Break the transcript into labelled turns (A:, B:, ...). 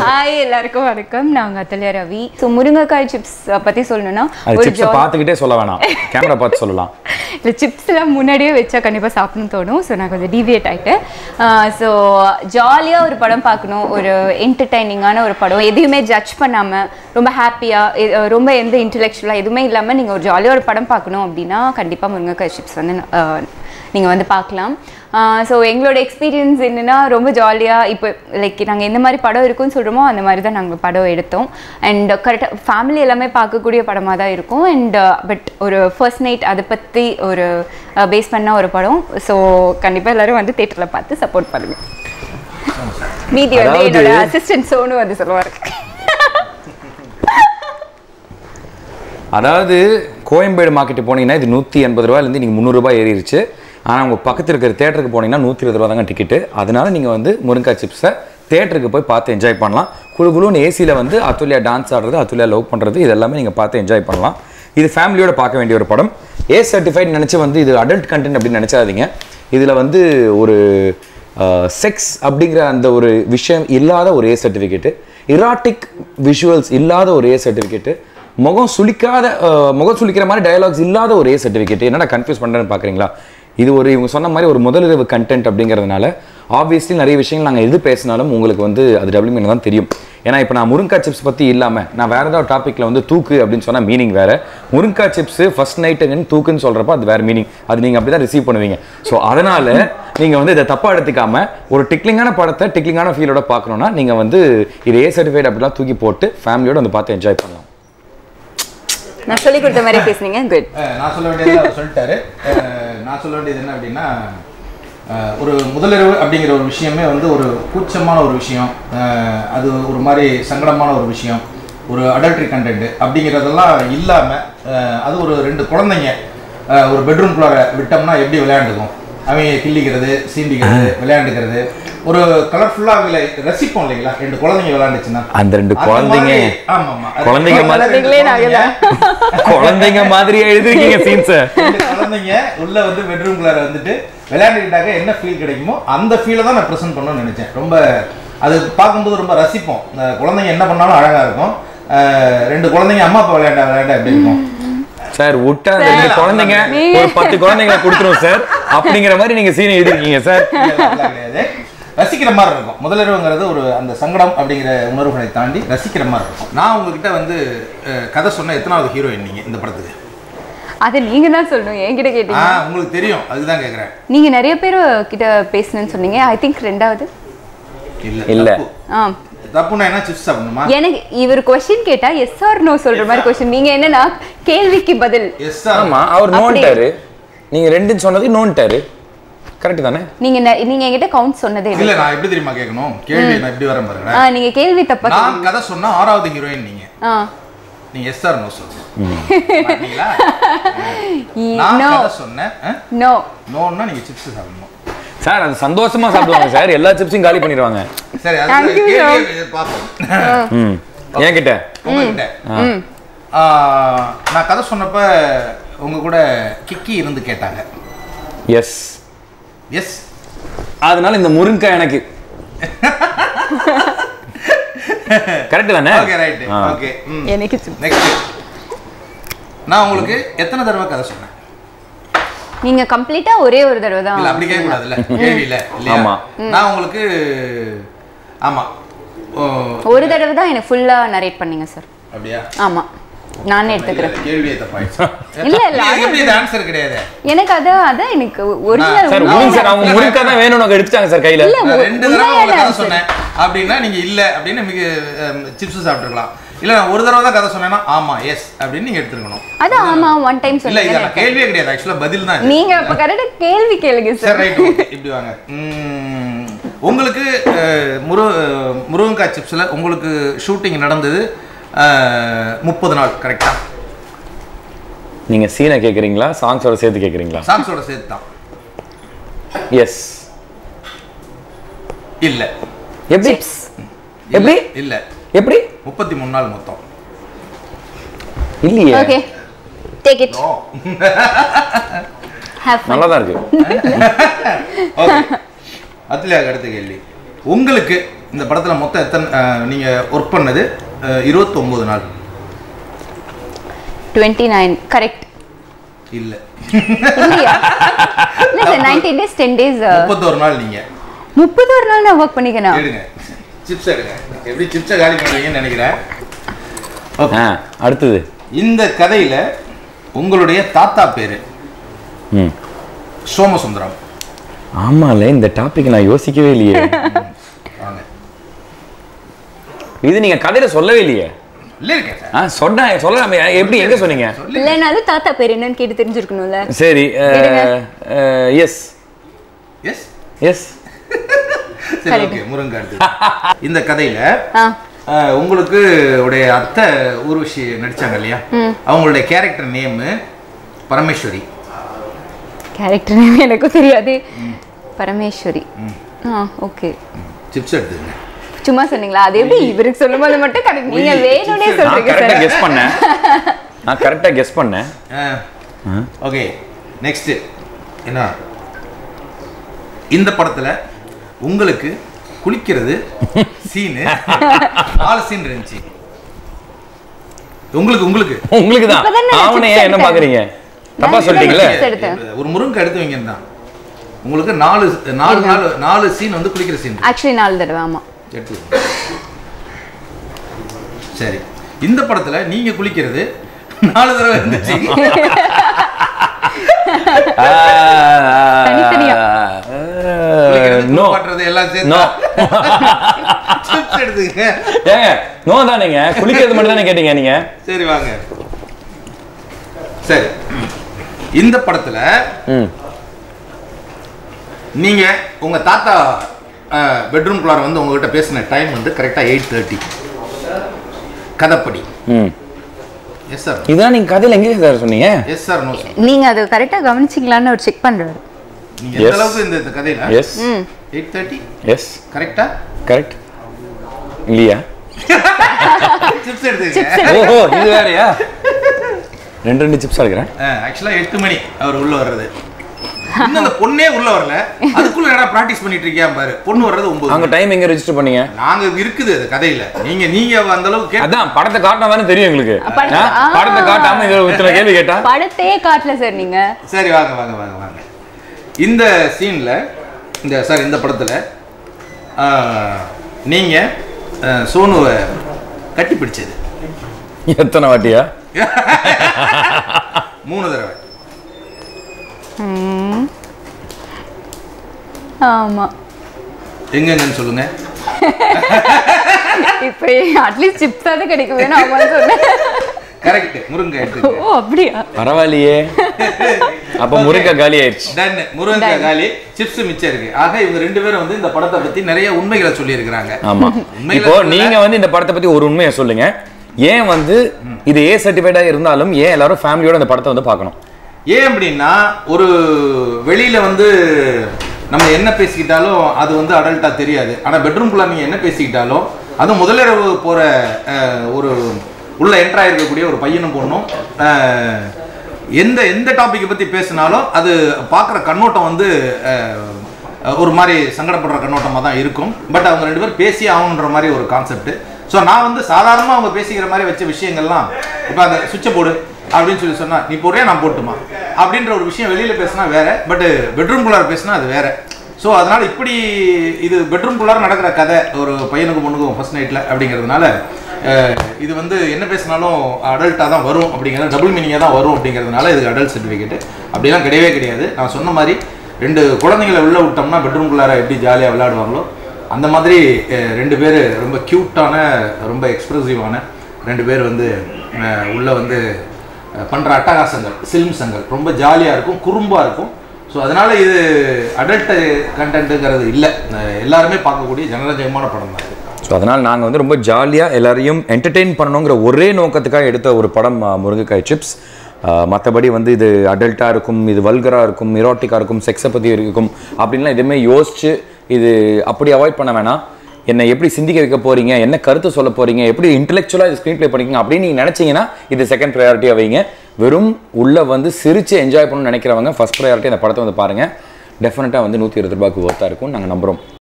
A: Hi எல்லாருக்கும் வணக்கம் நாங்க அத்தல்யா ரவி ஸோ முருங்கைக்காய் சிப்ஸ் பத்தி சொல்லணும்னா
B: அது
A: ஒரு
B: சிப்ஸை பார்த்துக்கிட்டே சொல்ல வேணாம் கேமரா பார்த்து சொல்லலாம்
A: இந்த சிப்ஸ்லாம் முன்னாடியே வச்சா கண்டிப்பாக சாப்பிடணும்னு தோணும் ஸோ நான் கொஞ்சம் டிவியேட் ஆகிட்டேன் ஸோ ஜாலியாக ஒரு படம் பார்க்கணும் ஒரு என்டர்டைனிங்கான ஒரு படம் எதையுமே ஜட்ஜ் பண்ணாமல் ரொம்ப ஹாப்பியாக ரொம்ப எந்த இன்டெலெக்சுவலாக எதுவுமே இல்லாமல் நீங்கள் ஒரு ஜாலியாக ஒரு படம் பார்க்கணும் அப்படின்னா கண்டிப்பாக முருங்கைக்காய் சிப்ஸ் வந்து நீங்கள் வந்து பார்க்கலாம் ஸோ எங்களோட எக்ஸ்பீரியன்ஸ் என்னென்னா ரொம்ப ஜாலியாக இப்போ லைக் நாங்கள் எந்த மாதிரி படம் இருக்குன்னு சொல்கிறோமோ அந்த மாதிரி தான் நாங்கள் படம் எடுத்தோம் அண்ட் கரெக்டாக ஃபேமிலி எல்லாமே பார்க்கக்கூடிய படமாக தான் இருக்கும் அண்ட் பட் ஒரு ஃபர்ஸ்ட் நைட் அதை பற்றி ஒரு பேஸ் பண்ண ஒரு படம் ஸோ கண்டிப்பாக எல்லாரும் வந்து தேட்டரில் பார்த்து சப்போர்ட் பண்ணுங்க மீதி வந்து
B: அதாவது-
A: என்னோட அசிஸ்டன்ட் சோனு வந்து சொல்லுவார்
B: அதாவது கோயம்பேடு மார்க்கெட்டு போனீங்கன்னா இது நூற்றி எண்பது ரூபாயிலேருந்து நீங்கள் முந்நூறுரூபா ஏறிடுச்சு ஆனால் உங்கள் பக்கத்தில் இருக்கிற தேட்டருக்கு போனீங்கன்னா நூற்றி இருபது ரூபா தாங்க டிக்கெட்டு அதனால நீங்கள் வந்து முருங்காய் சிப்ஸை தேட்டருக்கு போய் பார்த்து என்ஜாய் பண்ணலாம் குழு குழுன்னு ஏசியில் வந்து அத்துலியா டான்ஸ் ஆடுறது அத்துலியா லவ் பண்ணுறது இது எல்லாமே நீங்கள் பார்த்து என்ஜாய் பண்ணலாம் இது ஃபேமிலியோட பார்க்க வேண்டிய ஒரு படம் ஏ சர்டிஃபைட் நினச்சி வந்து இது அடல்ட் கண்டென்ட் அப்படின்னு நினச்சாதீங்க இதில் வந்து ஒரு செக்ஸ் அப்படிங்கிற அந்த ஒரு விஷயம் இல்லாத ஒரு ஏ சர்டிஃபிகேட்டு இராட்டிக் விஷுவல்ஸ் இல்லாத ஒரு ஏ சர்டிஃபிகேட்டு முகம் சுளிக்காத அஹ், முகம் சுளிக்கிற மாதிரி டயலாக்ஸ் இல்லாத ஒரு ஏ சர்டிஃபிகேட் என்னடா கன்ஃபியூஸ் பண்ணுறேன்னு பார்க்குறீங்களா இது ஒரு இவங்க சொன்ன மாதிரி ஒரு முதலிரவு கண்டென்ட் அப்படிங்கிறதுனால ஆப்வியஸ்லி நிறைய விஷயங்கள் நாங்கள் எது பேசினாலும் உங்களுக்கு வந்து அது டபிள்யூ தான் தெரியும் ஏன்னா இப்போ நான் முருங்கா சிப்ஸ் பற்றி இல்லாமல் நான் வேறு ஏதாவது டாப்பிக்கில் வந்து தூக்கு அப்படின்னு சொன்னால் மீனிங் வேறு முருங்கா சிப்ஸ் ஃபர்ஸ்ட் நைட்டுங்கன்னு தூக்குன்னு சொல்கிறப்ப அது வேறு மீனிங் அது நீங்கள் அப்படி தான் ரிசீவ் பண்ணுவீங்க ஸோ அதனால் நீங்கள் வந்து இதை தப்பாக எடுத்துக்காம ஒரு டிக்லிங்கான படத்தை டிக்லிங்கான ஃபீலோட பார்க்கணுன்னா நீங்கள் வந்து இது ஏ சர்டிஃபைட் அப்படிலாம் தூக்கி போட்டு ஃபேமிலியோட வந்து பார்த்து என்ஜாய் பண்ணலாம்
A: நான் சொல்லி கொடுத்த மாதிரி பேசுனீங்க குட்
C: அஹ் நான் சொல்ல வேண்டியது அவர் சொல்லிட்டாரு அஹ் நான் சொல்ல வேண்டியது என்ன அப்படின்னா அஹ் ஒரு முதலிரவு அப்படிங்கிற ஒரு விஷயமே வந்து ஒரு கூச்சமான ஒரு விஷயம் அஹ் அது ஒரு மாதிரி சங்கடமான ஒரு விஷயம் ஒரு அடல்ட்ரி கண்டென்ட் அப்படிங்கிறதெல்லாம் இல்லாமல் அது ஒரு ரெண்டு குழந்தைங்க அஹ் ஒரு பெட்ரூம்குள்ளார விட்டோம்னா எப்படி விளையாண்டுக்கும் அவங்க கிள்ளிக்கிறது சீண்டிக்கிறது விளையாண்டுக்கிறது ஒரு கலர்ஃபுல்லாக அவங்களை ரசிப்போம் இல்லைங்களா ரெண்டு குழந்தைங்க விளையாண்டுச்சுன்னா
B: அந்த ரெண்டு
C: அந்த
B: குழந்தைங்க
C: மாதிரி- ஆமா ஆமா அது
B: குழந்தைங்க மாதிரி-
A: குழந்தைங்களே நாங்க தான்.
B: குழந்தைங்க மாதிரியே எழுதிருக்கீங்க சீன்ஸை
C: ரெண்டு குழந்தைங்க உள்ள வந்து பெட்ரூம்குள்ளார வந்துட்டு விளையாண்டுக்கிட்டாக்க என்ன ஃபீல் கிடைக்குமோ அந்த ஃபீலை தான் நான் ப்ரெசென்ட் பண்ணணும்னு நினைச்சேன் ரொம்ப அது பார்க்கும்போது ரொம்ப ரசிப்போம் இந்த குழந்தைங்க என்ன பண்ணாலும் அழகா இருக்கும் அஹ் ரெண்டு குழந்தைங்க அம்மா அப்பா விளையாண்டா விளையாண்டா எப்படி இருக்கும்
B: சார் விட்டா அந்த ரெண்டு குழந்தைங்க ஒரு பத்து குழந்தைங்களை கொடுத்துரும் சார் அப்படிங்கிற மாதிரி நீங்க சீன் எழுதிருக்கீங்க சார்
C: அதெல்லாம் கிடையாது ரசிக்கிற மாதிரி இருக்கும் முதலிரவுங்கிறது ஒரு அந்த சங்கடம் அப்படிங்கிற உணர்வுகளை தாண்டி ரசிக்கிற மாதிரி இருக்கும் நான் உங்ககிட்ட வந்து அஹ், கதை சொன்ன எத்தனாவது ஹீரோயின் நீங்க இந்த படத்துக்கு
A: அதை நீங்க தான் சொல்லணும் என்கிட்ட
C: ஆ
A: கேட்டீங்க
C: உங்களுக்கு தெரியும் அதுதான் கேட்குறேன்
A: நீங்க நிறைய பேர் கிட்ட பேசணும்னு சொன்னீங்க ஐ திங்க் ரெண்டாவது
C: இல்ல
B: இல்ல.
C: தப்பு.
A: ஆ
C: தப்புன்னா என்ன சிப்ஸ் சாப்பிடணுமா
A: எனக்கு இவர் கொஸ்டின் கேட்டா எஸ் ஆர் நோ சொல்ற மாதிரி கொஸ்டின் நீங்க என்னன்னா கேள்விக்கு பதில்
C: எஸ் சார்
B: ஆமா அவர்
A: அப்படி.
B: நோன்ட்டாரு நீங்க ரெண்டுன்னு சொன்னது நோன்ட்டாரு கரெக்ட் தானே
A: நீங்க ந- நீங்க என்கிட்ட கவுண்ட் சொன்னதே இல்லை
C: இல்ல நான் எப்படி தெரியுமா கேட்கணும் கேள்வி நான் எப்படி வரேன் பாருங்க
A: ஆ நீங்க கேள்வி தப்பா
C: நான் கதை சொன்னா ஆறாவது ஹீரோயின் நீங்க
A: ஆ
C: நீங்க எஸ் ஆர் நோ சொல்லணும் மாட்டீங்களா? நான்
A: நோ
C: கதை சொன்னேன்
A: நோ
C: நோன்னா நீங்க சிப்ஸ் சாப்பிடணும்
B: சார் அது சந்தோஷமா சாப்பிடுவாங்க சார் எல்லா சிப்ஸையும் காலி பண்ணிடுவாங்க
C: சரி அது
A: Thank you,
C: கேள்வி பார்ப்போம்
B: ம் என்கிட்ட
C: உங்ககிட்ட ஆ, நான் கதை சொன்னப்ப உங்க கூட கிக்கி இருந்து கேட்டாங்க
B: எஸ்
C: எஸ்
B: அதனால இந்த முருங்கை எனக்கு கரெக்ட் தானே
C: ஓகே ரைட்
B: ஆ.
C: ஓகே
A: எனக்கு
C: நெக்ஸ்ட் நான் உங்களுக்கு எத்தனை தடவை கதை சொன்னேன்
A: நீங்க கம்ப்ளீட்டா ஒரே ஒரு தடவை
C: இல்ல
A: தான்
C: அப்படி கேட்க கூடாதுல்ல கேள்வி இல்ல இல்லையா
B: ஆமா.
C: நான் உங்களுக்கு ஆமா ஓ,
A: ஒரு தடவை தான் எனக்கு ஃபுல்லா நரேட் பண்ணீங்க சார்
C: அப்படியா
A: ஆமா நானே எடுத்துக்கிறேன்
C: இல்ல, கேள்வியே தப்பாயிடுச்சு
A: இல்ல, இல்ல,
C: இது
A: அது-
C: எப்படி இது ஆன்சர் கிடையாது
A: எனக்கு அதான் அதான் எனக்கு ஒரிஜினல்
B: சார் முருங்கை சார் அவங்க முருங்கை தான் வேணும்னு அவங்க எடுத்துட்டாங்க சார் கையில
A: இல்ல,
C: நான் ரெண்டு தடவை
A: உண்மையான
C: உங்களுக்கு கதை
A: answer.
C: சொன்னேன் அப்படின்னா நீங்க இல்ல அப்படின்னு மிக சிப்ஸ் சாப்பிட்டுருக்கலாம் இல்ல நான் ஒரு தடவை தான் கதை சொன்னேன்னா ஆமா எஸ் அப்படின்னு நீங்க எடுத்துருக்கணும்
A: அதான் ஆமா ஒன் டைம்
C: இல்ல இது
A: சொன்னீங்க
C: நான் கேள்வியே கிடையாது ஆக்சுவலா பதில் தான் இது.
A: நீங்க அப்ப கரெக்டா கேள்வி கேளுங்க
C: சரி
A: சார்
C: ரைட் இப்படி வாங்க உம், உங்களுக்கு அஹ், முரு அஹ், முருங்கக்காய் சிப்ஸில் உங்களுக்கு ஷூட்டிங் நடந்தது முப்பது நாள் கரெக்டா
B: நீங்க சீனை கேக்குறீங்களா சாங்ஸோட சேர்த்து கேக்குறீங்களா
C: சாங்ஸோட சேர்த்து தான்
B: எஸ்
C: இல்ல
B: எப்படி
A: சிப்ஸ்
C: இல்ல,
B: எப்படி?
C: இல்ல
B: எப்படி
C: முப்பத்தி மூணு நாள் மொத்தம்
B: இல்லையே
A: okay take it
C: oh
A: have
B: நல்லா தான் இருக்கு
C: ஓகே அத்லியாக அடுத்த கேள்வி உங்களுக்கு இந்த படத்தில் மொத்தம் எத்தனை அஹ், நீங்க ஒர்க் பண்ணது இருபத்தொம்போது நாள்
A: டுவெண்ட்டி நைன் கரெக்ட்
C: இல்லை
A: இல்லையா இல்லை sir nineteen days ten days
C: முப்பத்தோரு நாள் நீங்க
A: முப்பது ஒரு நாள் நான் ஒர்க் பண்ணிக்கணும்
C: எடுங்க சிப்ஸ் எடுங்க எப்படி சிப்ஸை காலி பண்ணுவீங்கன்னு நினைக்கிறேன் ஓகே
B: ஆ அடுத்தது
C: இந்த கதையில உங்களுடைய தாத்தா பேரு
B: ம்
C: சோமசுந்தரம்
B: ஆமால இந்த டாபிக் நான் யோசிக்கவே இல்லையே
C: வாங்க
B: இது நீங்க கதையில சொல்லவே இல்லையே
C: இல்லை இருக்கேன் சார்
B: ஆ சொன்ன சொல்லாம எப்படி எங்க சொன்னீங்க
A: இல்லைனாலும் தாத்தா பேர் என்னன்னு கேட்டு தெரிஞ்சிருக்கணும்ல
B: சரி எஸ்
C: எஸ்
B: எஸ்
C: சரி ஓகே முருங்கை அடுத்து இந்த கதையில
A: ஆ
C: அஹ், உங்களுக்கு உடைய அத்தை ஊர்வஷி நடிச்சாங்க இல்லையா அவங்களுடைய கேரக்டர் நேமு பரமேஸ்வரி
A: கேரக்டர் எனக்கும் தெரியாது பரமேஸ்வரி ஆ ஓகே
C: சிப்ஸ் எடுத்துங்க
A: சும்மா சொன்னீங்களா அது எப்படி இவருக்கு சொல்லும்போது மட்டும் கரெக்ட் நீங்க வேணும்னே
B: நான்
A: சொல்றீங்க
B: கரெக்டா
A: சார்
B: கெஸ் பண்ணேன் நான் கரெக்டா கெஸ் பண்ணேன்
C: ஓகே நெக்ஸ்ட் என்ன இந்த படத்துல உங்களுக்கு குளிக்கிறது சீனு நாலு சீன் இருந்துச்சு உங்களுக்கு உங்களுக்கு
B: உங்களுக்கு தான்
A: இப்பதானே நான்
B: அவனை
A: chips
B: ஏன் என்ன
A: எடுத்தேன்.
B: பாக்குறீங்க தப்பா
A: நான்
B: சொல்லிட்டீங்களே
A: chips எடுத்தேன்.
C: ஒரு முருங்கை எடுத்து வைங்க தான் உங்களுக்கு நாலு நாலு நாலு நாலு சீன் வந்து குளிக்கிற சீன்
A: ஆக்சுவலி நாலு தடவை ஆமா
C: எடுத்து வைங்க. சரி இந்த படத்துல நீங்க குளிக்கிறது நாலு தடவை இருந்துச்சு
A: தனித்தனியா.
C: குளிக்கிறது,
B: நோ
C: குளிப்பாட்டுறது எல்லாம்
B: நோ
C: சேர்த்து chips எடுத்துங்க
B: ஏங்க நோ தானேங்க குளிக்கிறது மட்டும் தானே கேட்டீங்க நீங்க
C: சரி வாங்க சரி இந்த படத்துல
B: ம்
C: நீங்க உங்க தாத்தா பெட்ரூம் குள்ளார வந்து உங்ககிட்ட பேசின டைம் வந்து கரெக்டா எயிட் தேர்ட்டி கதைப்படி
B: ம்
C: எஸ் சார்
B: இதான் நீங்க கதையில எங்க சார் சொன்னீங்க
C: எஸ் சார் நோ சார்
A: நீங்க அது கரெக்டா கவனிச்சிங்களான்னு அவர் செக் பண்றாரு
C: நீங்க
B: Yes.
C: எந்த அளவுக்கு இந்த இந்த கதையில
B: எஸ்
A: ம்
C: எயிட் தேர்ட்டி
B: எஸ்
C: கரெக்டா
B: கரெக்ட் இல்லையா
C: சிப்ஸ் எடுத்துக்கங்க
B: ஓஹோ இது வேறயா ரெண்டு ரெண்டு சிப்ஸ் இருக்கிறேன்
C: ஆக்சுவலா எட்டு மணி அவர் உள்ள வர்றது இன்னும் அந்த பொண்ணே உள்ள வரல அதுக்குள்ள என்ன பிராக்டிஸ் பண்ணிட்டு இருக்கியா பாரு பொண்ணு வர்றது ஒன்பது
B: அங்க
C: மணி.
B: டைம் எங்க ரெஜிஸ்டர் பண்ணீங்க
C: நாங்க இருக்குது அது கதையில நீங்க நீங்க அந்த அளவுக்கு கேட்டு
B: அதான் படத்தை காட்டினா தானே தெரியும் எங்களுக்கு
A: படத்தை-
B: ஆ? படத்தை
A: ஆ.
B: காட்டாம இதுல இத்தனை கேள்வி கேட்டா
A: படத்தையே காட்டல சார் நீங்க
C: சரி வாங்க வாங்க வாங்க வாங்க இந்த சீன்ல இந்த சார் இந்த படத்துல ஆ, நீங்க ஆ, சோனுவை கட்டி பிடிச்சது
B: எத்தனை வாட்டியா
C: மூணு தடவை
A: ம். ஆமா
C: எங்கெங்கன்னு சொல்லுங்க
A: இப்போ அட்லீஸ்ட் சிப்ஸ் ஆவது கிடைக்குமே நான் ஆமான்னு சொன்னேன்
C: கரெக்ட் முருங்கை
A: ஓ
C: எடுத்துக்கங்க
A: அப்படியா
B: பரவாயில்லையே அப்ப முருங்கை காலி ஆயிடுச்சு
C: டன் முருங்கை காலி சிப்ஸ் மிச்சம் இருக்கு ஆக இவங்க ரெண்டு பேரும் வந்து இந்த படத்தை பத்தி நிறைய உண்மைகளை சொல்லி இருக்கிறாங்க
B: ஆமா
C: உண்மையில
B: இப்போ
C: சொல்லல.
B: நீங்க வந்து இந்த படத்தை பத்தி ஒரு உண்மையை சொல்லுங்க ஏன் வந்து இது ஏ சர்டிஃபைடா இருந்தாலும் ஏன் எல்லாரும் ஃபேமிலியோட இந்த படத்தை வந்து பார்க்கணும்
C: ஏன் அப்படின்னா ஒரு வெளியில வந்து நம்ம என்ன பேசிக்கிட்டாலும் அது வந்து அடல்ட்டா தெரியாது ஆனா பெட்ரூம்குள்ள நீங்க என்ன பேசிக்கிட்டாலும் அதுவும் முதலிரவு போற அஹ், ஒரு உள்ள என்ட்ரா இருக்கக்கூடிய ஒரு பையனும் பொண்ணும் அஹ், எந்த எந்த டாபிக்கை பத்தி பேசினாலும் அது பார்க்குற கண்ணோட்டம் வந்து அஹ், ஒரு மாதிரி சங்கடப்படுற கண்ணோட்டமாக தான் இருக்கும் பட் அவங்க ரெண்டு பேரும் பேசி ஆகணுன்ற மாதிரி ஒரு கான்செப்ட் ஸோ நான் வந்து சாதாரணமாக அவங்க பேசிக்கிற மாதிரி வச்ச விஷயங்கள்லாம் இப்போ அந்த சுவிட்சை போடு அப்படின்னு சொல்லி சொன்னா நீ போடுறியா நான் போட்டுமா அப்படின்ற ஒரு விஷயம் வெளியில பேசினா வேற பட் பெட்ரூம் குள்ளார பேசினா அது வேற ஸோ அதனால இப்படி இது பெட்ரூம் குள்ளார நடக்கிற கதை ஒரு பையனுக்கும் பொண்ணுக்கும் ஃபர்ஸ்ட் நைட்ல அப்படிங்கிறதுனால அஹ், இது வந்து என்ன பேசினாலும் அடல்ட்டாக தான் வரும் அப்படிங்கிறது டபுள் மீனிங்காக தான் வரும் அப்படிங்கிறதுனால இதுக்கு அடல்ட் சர்டிஃபிகேட் அப்படிலாம் கிடையவே கிடையாது நான் சொன்ன மாதிரி ரெண்டு குழந்தைங்களை உள்ள விட்டோம்னா பெட்ரூம் குள்ளார எப்படி ஜாலியாக விளையாடுவாங்களோ அந்த மாதிரி அஹ், ரெண்டு பேர் ரொம்ப க்யூட்டான ரொம்ப எக்ஸ்ப்ரெசிவான ரெண்டு பேர் வந்து அஹ், உள்ள வந்து அஹ், பண்ற அட்டகாசங்கள் சில்ம்சங்கள் ரொம்ப ஜாலியாக இருக்கும் குறும்பாக இருக்கும் ஸோ அதனால இது அடல்ட் கண்டென்ட்டுங்கிறது இல்லை எல்லாருமே பார்க்கக்கூடிய ஜனரஞ்சகமான படம் தான் இது
B: ஸோ அதனால் நாங்கள் வந்து ரொம்ப ஜாலியாக எல்லாரையும் என்டர்டெயின் பண்ணணுங்கிற ஒரே நோக்கத்துக்காக எடுத்த ஒரு படம் ஆ, முருங்கைக்காய் சிப்ஸ் மற்றபடி வந்து இது அடல்ட்டாக இருக்கும் இது வல்கராக இருக்கும் இரோட்டிக்காக இருக்கும் செக்ஸை பற்றி இருக்கும் அப்படின்லாம் எதுவுமே யோசிச்சு இது அப்படி அவாய்ட் பண்ண வேணாம் என்னை எப்படி சிந்திக்க வைக்க போறீங்க என்ன கருத்து சொல்ல போறீங்க எப்படி இன்டெலெக்சுவலாக இது ஸ்க்ரீன் ப்ளே பண்ணிக்கிங்க அப்படின்னு நீங்கள் நினச்சிங்கன்னா இது செகண்ட் ப்ரையாரிட்டியாக வைங்க வெறும் உள்ள வந்து சிரிச்சு என்ஜாய் பண்ணணும்னு நினைக்கிறவங்க ஃபர்ஸ்ட் ப்ரையாரிட்டி அந்த படத்தை வந்து பாருங்கள் டெஃபினட்டாக வந்து நூற்றி இருபது ரூபாய்க்கு ஒர்த்தாக இருக்கும் நாங்கள் நம்புகிறோம்